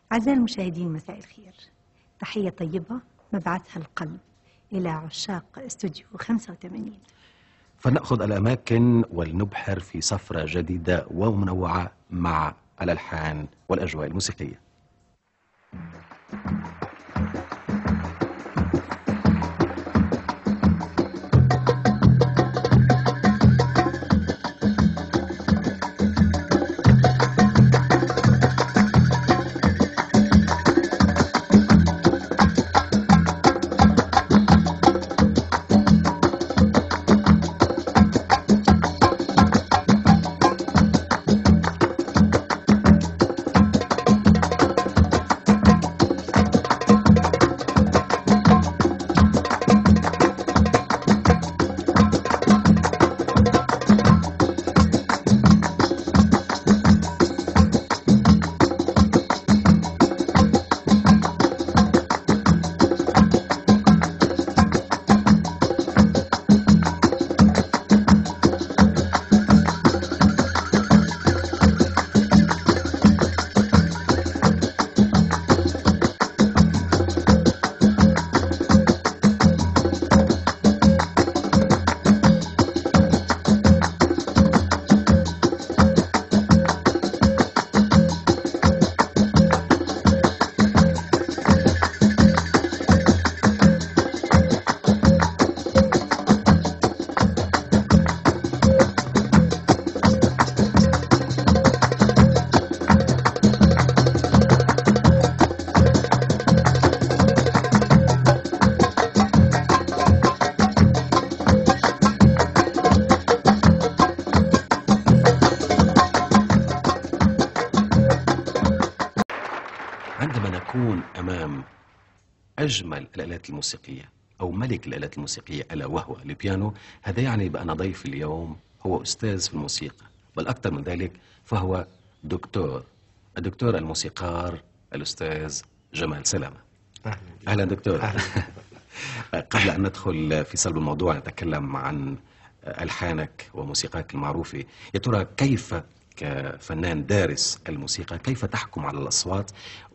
أعزائي المشاهدين مساء الخير تحية طيبة مبعثها القلب إلى عشاق استوديو 85 فلنأخذ الأماكن ولنبحر في سفرة جديدة ومنوعة مع الألحان والأجواء الموسيقية عندما نكون أمام أجمل الآلات الموسيقية أو ملك الآلات الموسيقية ألا وهو البيانو هذا يعني بأن ضيف اليوم هو أستاذ في الموسيقى بل أكثر من ذلك فهو دكتور الدكتور الموسيقار الأستاذ جمال سلامة أهلا أهلا دكتور أهلا. قبل أن ندخل في صلب الموضوع نتكلم عن ألحانك وموسيقاك المعروفة يا ترى كيف كفنان دارس الموسيقى كيف تحكم على الأصوات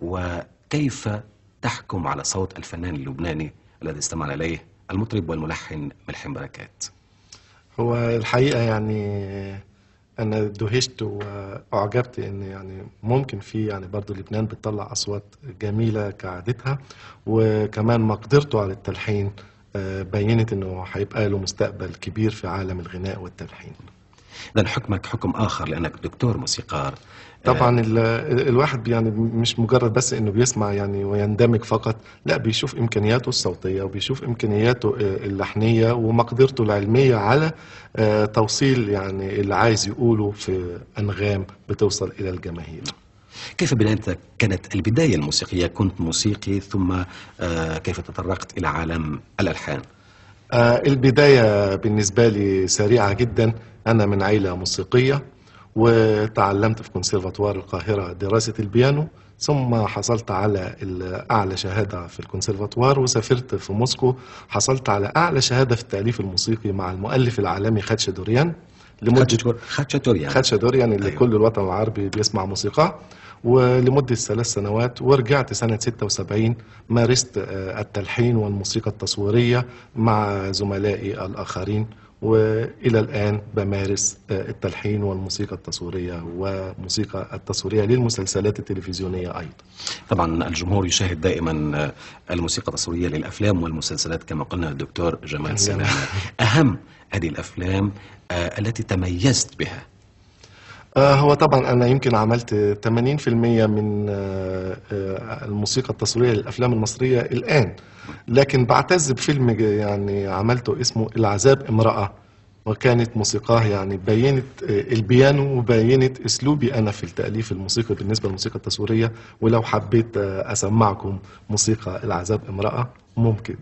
وكيف تحكم على صوت الفنان اللبناني الذي استمع إليه المطرب والملحن ملحم بركات هو الحقيقة يعني أنا دهشت وأعجبت إن يعني ممكن في يعني برضو لبنان بتطلع أصوات جميلة كعادتها وكمان مقدرته على التلحين آه، بينت إنه هيبقى له مستقبل كبير في عالم الغناء والتلحين إذا حكمك حكم آخر لأنك دكتور موسيقار طبعا ال- ال- الواحد يعني مش مجرد بس انه بيسمع يعني ويندمج فقط لا بيشوف امكانياته الصوتيه وبيشوف امكانياته آه، اللحنيه ومقدرته العلميه على آه، توصيل يعني اللي عايز يقوله في انغام بتوصل الى الجماهير كيف بدايتك كانت البداية الموسيقية كنت موسيقي ثم آه، كيف تطرقت إلى عالم الألحان آه، البدايه بالنسبه لي سريعه جدا انا من عيله موسيقيه وتعلمت في كونسيرفاتوار القاهره دراسه البيانو ثم حصلت على ال- اعلى شهاده في الكونسيرفاتوار وسافرت في موسكو حصلت على اعلى شهاده في التاليف الموسيقي مع المؤلف العالمي خاتشدوريان لمده خاتشاتوريان خاتشدوريان اللي أيوة. أيوة. كل الوطن العربي بيسمع موسيقى ولمدة ثلاث سنوات ورجعت سنة 76 مارست آه، التلحين والموسيقى التصويرية مع زملائي الآخرين وإلى الآن بمارس آه، التلحين والموسيقى التصويرية وموسيقى التصويرية للمسلسلات التلفزيونية أيضا طبعا الجمهور يشاهد دائما آه، الموسيقى التصويرية للأفلام والمسلسلات كما قلنا الدكتور جمال سلامة أهم هذه الأفلام آه، التي تميزت بها آه، هو طبعا انا يمكن عملت 80% من آه، آه، الموسيقى التصويريه للافلام المصريه الان لكن بعتز بفيلم ج- يعني عملته اسمه العذاب امراه وكانت موسيقاه يعني بينت آه، البيانو وبينت اسلوبي انا في التاليف الموسيقي بالنسبه للموسيقى التصويريه ولو حبيت آه، اسمعكم موسيقى العذاب امراه ممكن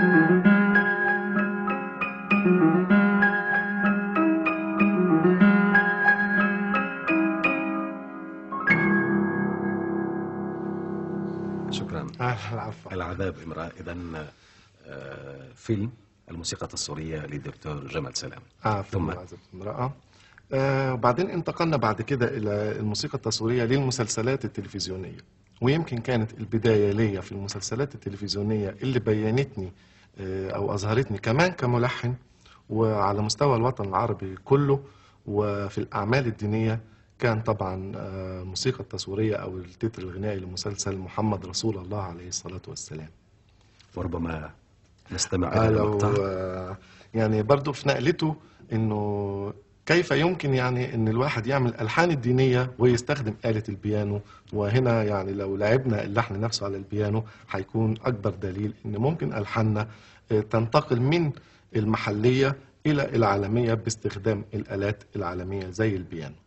شكرا آه، العفو العذاب امرأة إذا فيلم الموسيقى التصويرية للدكتور جمال سلام اه في ثم معزة امرأة آه وبعدين انتقلنا بعد كده إلى الموسيقى التصويرية للمسلسلات التلفزيونية ويمكن كانت البداية ليا في المسلسلات التلفزيونية اللي بينتني آه أو أظهرتني كمان كملحن وعلى مستوى الوطن العربي كله وفي الأعمال الدينية كان طبعا آه الموسيقى التصويرية أو التتر الغنائي لمسلسل محمد رسول الله عليه الصلاة والسلام وربما نستمع آه إلى لو المقطع آه يعني برضو في نقلته انه كيف يمكن يعني ان الواحد يعمل الالحان الدينيه ويستخدم اله البيانو وهنا يعني لو لعبنا اللحن نفسه على البيانو هيكون اكبر دليل ان ممكن الحاننا آه، تنتقل من المحليه الى العالميه باستخدام الالات العالميه زي البيانو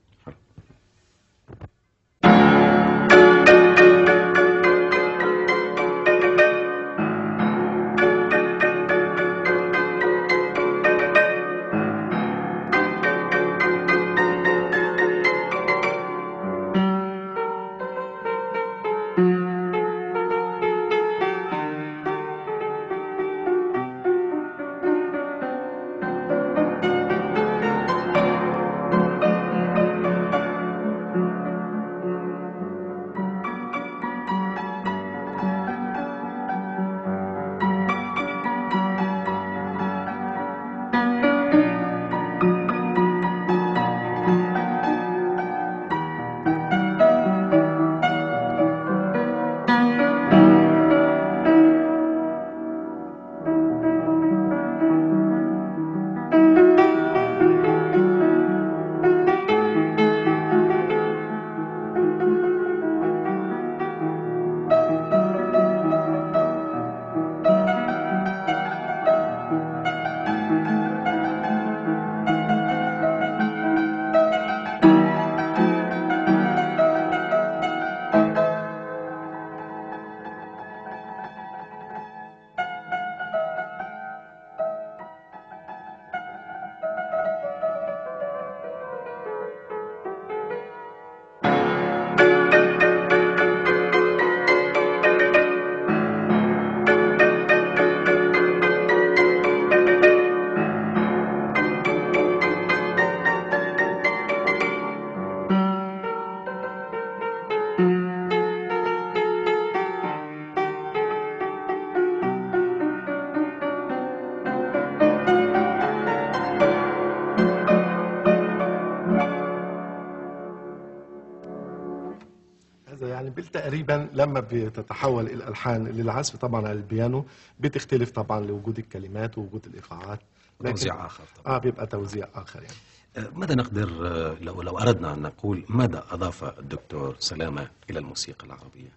هذا يعني بالتقريبا لما بتتحول الالحان للعزف طبعا على البيانو بتختلف طبعا لوجود الكلمات ووجود الايقاعات لكن- توزيع آخر طبعا اه بيبقى توزيع اخر يعني آه، ماذا نقدر آه، لو لو أردنا أن نقول ماذا أضاف الدكتور سلامة إلى الموسيقى العربية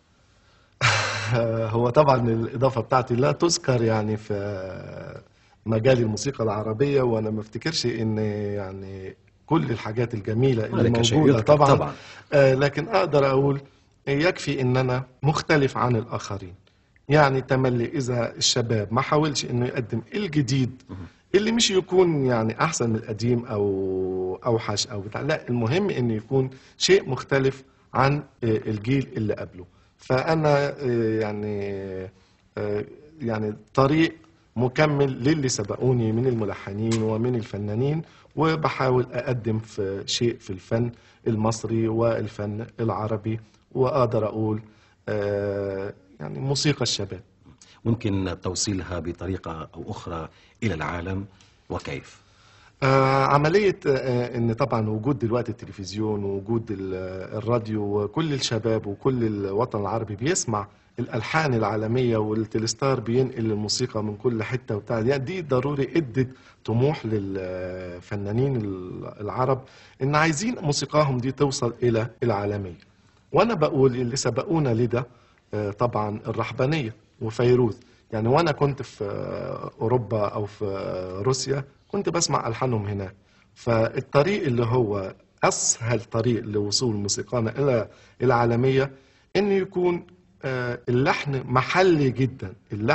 آه، هو طبعا الاضافه بتاعتي لا تذكر يعني في مجال الموسيقى العربيه وانا ما افتكرش ان يعني كل الحاجات الجميله اللي هناك شيء موجوده يذكر طبعا, طبعا. آه لكن اقدر اقول يكفي ان انا مختلف عن الاخرين يعني تملي اذا الشباب ما حاولش انه يقدم الجديد اللي مش يكون يعني احسن من القديم او اوحش او بتاع لا المهم انه يكون شيء مختلف عن آه، الجيل اللي قبله فانا آه، يعني آه، يعني طريق مكمل للي سبقوني من الملحنين ومن الفنانين وبحاول اقدم في شيء في الفن المصري والفن العربي واقدر اقول آه، يعني موسيقى الشباب ممكن توصيلها بطريقة أو أخرى إلى العالم وكيف آه، عملية آه، ان طبعا وجود دلوقتي التلفزيون ووجود ال- الراديو وكل الشباب وكل الوطن العربي بيسمع الالحان العالميه والتلستار بينقل الموسيقى من كل حته وبتاع يعني دي ضروري ادت طموح للفنانين العرب ان عايزين موسيقاهم دي توصل الى العالميه وانا بقول اللي سبقونا لده آه، طبعا الرحبانيه وفيروز يعني وانا كنت في آه، اوروبا او في آه، روسيا كنت بسمع الحانهم هناك فالطريق اللي هو اسهل طريق لوصول موسيقانا الى العالميه انه يكون آه، اللحن محلي جدا اللحن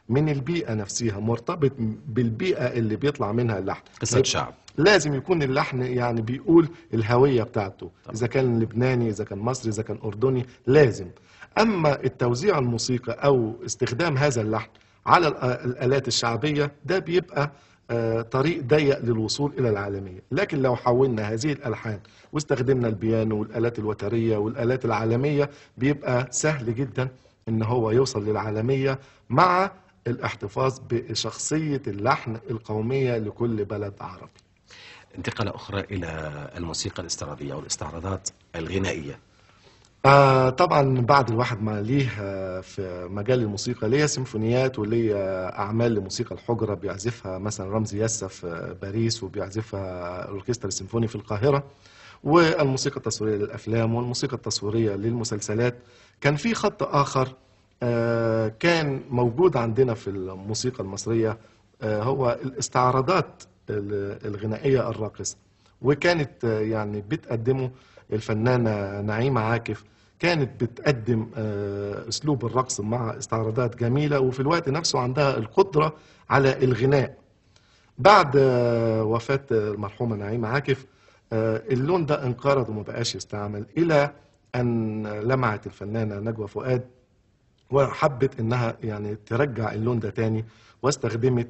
من البيئة نفسها مرتبط بالبيئة اللي بيطلع منها اللحن قصة شعب لازم يكون اللحن يعني بيقول الهوية بتاعته إذا كان لبناني إذا كان مصري إذا كان أردني لازم أما التوزيع الموسيقى أو استخدام هذا اللحن على الآ- الآلات الشعبية ده بيبقى آه، طريق ضيق للوصول إلى العالمية لكن لو حولنا هذه الألحان واستخدمنا البيانو والآلات الوترية والآلات العالمية بيبقى سهل جدا إن هو يوصل للعالمية مع الاحتفاظ بشخصية اللحن القومية لكل بلد عربي انتقال أخرى إلى الموسيقى الاستعراضية أو الاستعراضات الغنائية آه طبعا بعد الواحد ما ليه آه، في مجال الموسيقى ليه سيمفونيات وليه آه، اعمال لموسيقى الحجره بيعزفها مثلا رمزي ياسا في باريس وبيعزفها الاوركسترا السيمفوني في القاهره والموسيقى التصويريه للافلام والموسيقى التصويريه للمسلسلات كان في خط اخر آه، كان موجود عندنا في الموسيقى المصريه آه، هو الاستعراضات ال- الغنائيه الراقصه وكانت آه، يعني بتقدمه الفنانه نعيمه عاكف كانت بتقدم آه، اسلوب الرقص مع استعراضات جميله وفي الوقت نفسه عندها القدره على الغناء بعد آه، وفاة المرحومة نعيمة عاكف آه، اللون ده انقرض وما بقاش يستعمل إلى أن لمعت الفنانة نجوى فؤاد وحبت إنها يعني ترجع اللون ده تاني واستخدمت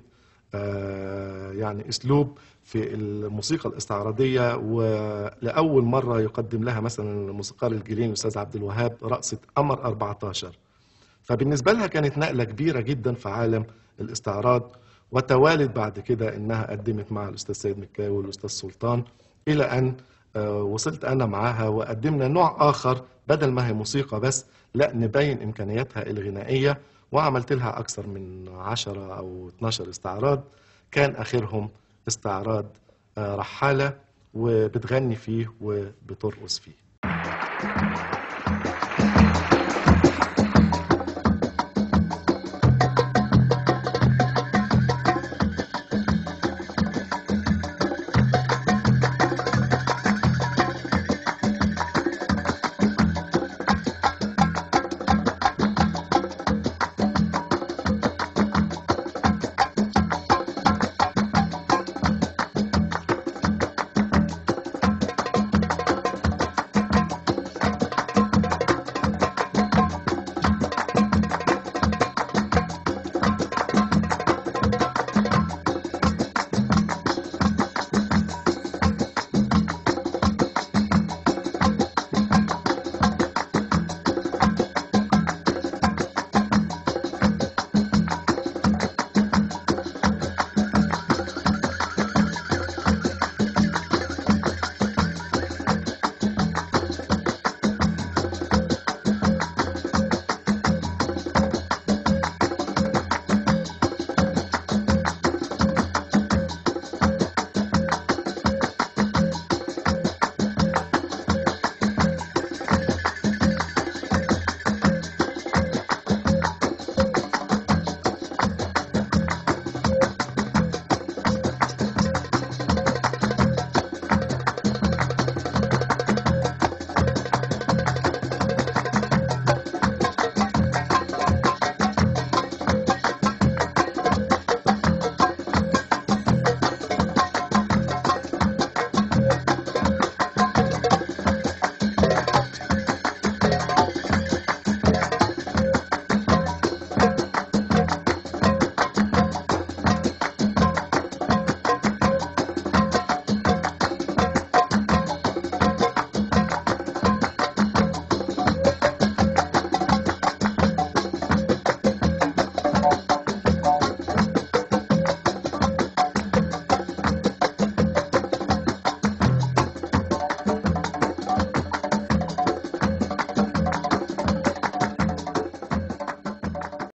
آه، يعني أسلوب في الموسيقى الاستعراضية ولأول مرة يقدم لها مثلا الموسيقار الجيلين الأستاذ عبد الوهاب رقصة قمر 14 فبالنسبة لها كانت نقلة كبيرة جدا في عالم الاستعراض وتوالد بعد كده انها قدمت مع الاستاذ سيد مكاوي والاستاذ سلطان الى ان آه، وصلت انا معاها وقدمنا نوع اخر بدل ما هي موسيقى بس لا نبين امكانياتها الغنائيه وعملت لها اكثر من 10 او 12 استعراض كان اخرهم استعراض آه، رحاله وبتغني فيه وبترقص فيه